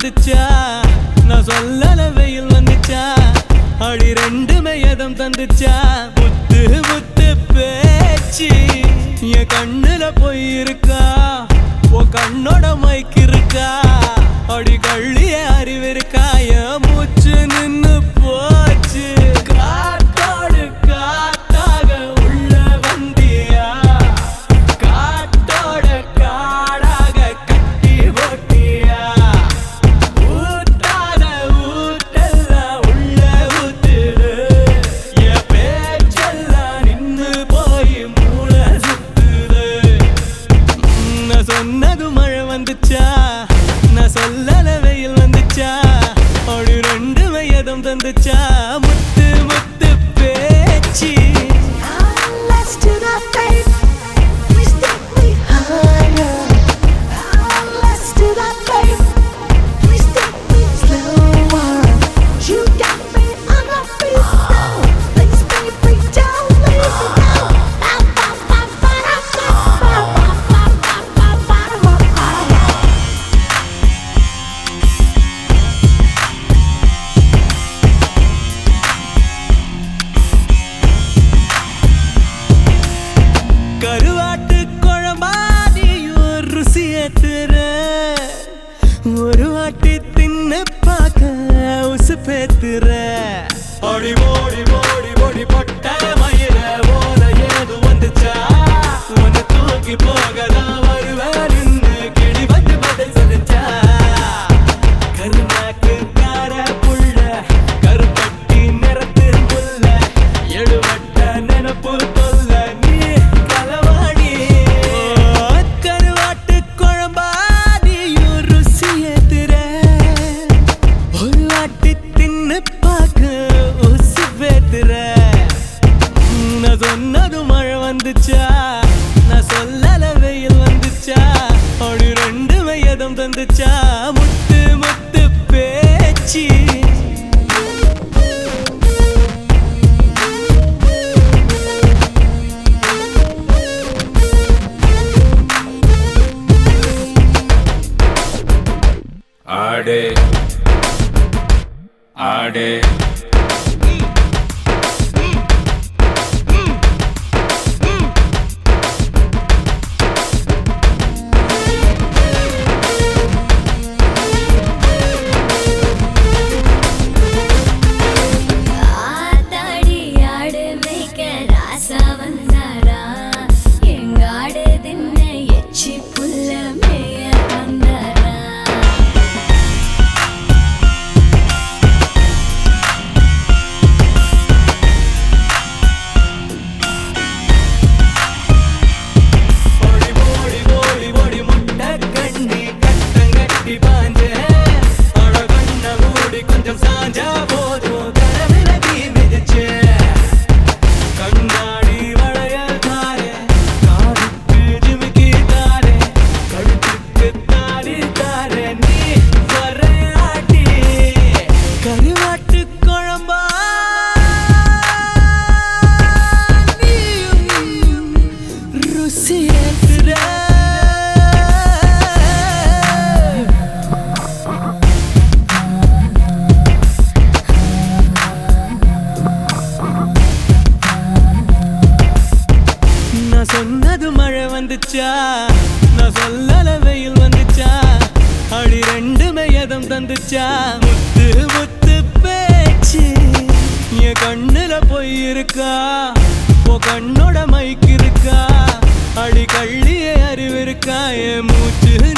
வந்துச்சா நான் சொல்லல வெயில் வந்துச்சா அடி ரெண்டுமே எதம் தந்துச்சா முத்து முத்து பேச்சு என் கண்ணுல போய் இருக்கா ஓ கண்ணோட மைக்கு இருக்கா அடி கள்ளிய அறிவு இருக்கா என் மூச்சு நின்னு போச்சு காத்தோடு காத்தாக உள்ள வந்தியா காத்தோட காடாக கட்டி போட்டியா ஊத்தாத ஊத்தெல்லாம் உள்ள ஊத்துது என் பேச்செல்லாம் நின்னு போய் மூளை சுத்துது நான் சொன்னது மழை வந்துச்சா நான் சொல்லல வெயில் வந்துச்சா அப்படி ரெண்டு வயதும் தந்துச்சா முத்து முத்து பேச்சு Let's do the faith. We stick we higher. Let's do the faith. We stick we slower. You got me on the beat now. Please baby don't leave me now. Ba ba ba ba da ba ba ba ba ba ba ba da ba ba. கருவாட்டு குழம்பாதியும் ருசி ஏத்துற ஒரு வாட்டி தின்னு பார்க்க உசு பேத்துற ஓடி ஓடி ஓடி ஓடி பொட்ட மயிர போல ஏது வந்துச்சா உன்னை தூக்கி போகதான் வருவேன் நின்னு கிளி வந்து பதில் சொல்லுச்சா கருநாக்குக்கார புள்ள கருப்பட்டி நிறத்து புள்ள எழுவட்ட நினப்பு தொல்ல நீ களவாடி கருவாட்டு குழம்பாடியும் ருசி ஏத்துற ஒரு வாட்டி தின்னு பார்க்க உசு பேத்துற நான் சொன்னது மழை வந்துச்சா நான் சொல்லல வெயில் வந்துச்சா அப்படி ரெண்டு வயதும் தந்துச்சா முத்து முத்து பேச்சு ஆடே ஆடே ஆத்தாடி ஆடு மேய்க்க ராசா வந்தாரா எங்க ஆடு தின்ன எச்சி புல்ல மேய வந்தாரா ஓடி ஓடி ஓடி ஓடி முட்டை கண்ணி கட்டங்கட்டி பாஞ்ச அட கண்ண மூடி கொஞ்சம் சாஞ்சா போதும் கரவில தீ மிதிச்சே கண்ணாடி வளையல் தாரே காதுக்கு ஜிமிக்கி தாரே கழுத்துக்கு தாடி தாரே நீ வரையாட்டி கருவாட்டு குழம்பா நீயும் ருசி ஏத்துற நான் சொன்னது மழை வந்துச்சா நான் சொல்லல வெயில் வந்துச்சா அடி ரெண்டுமே எதம் தந்துச்சா முத்து முத்து பேச்சு என் கண்ணுல போய் இருக்கா உன் கண்ணோட மைக்கு இருக்கா அடி கள்ளிய அறிவு இருக்கா என் மூச்சு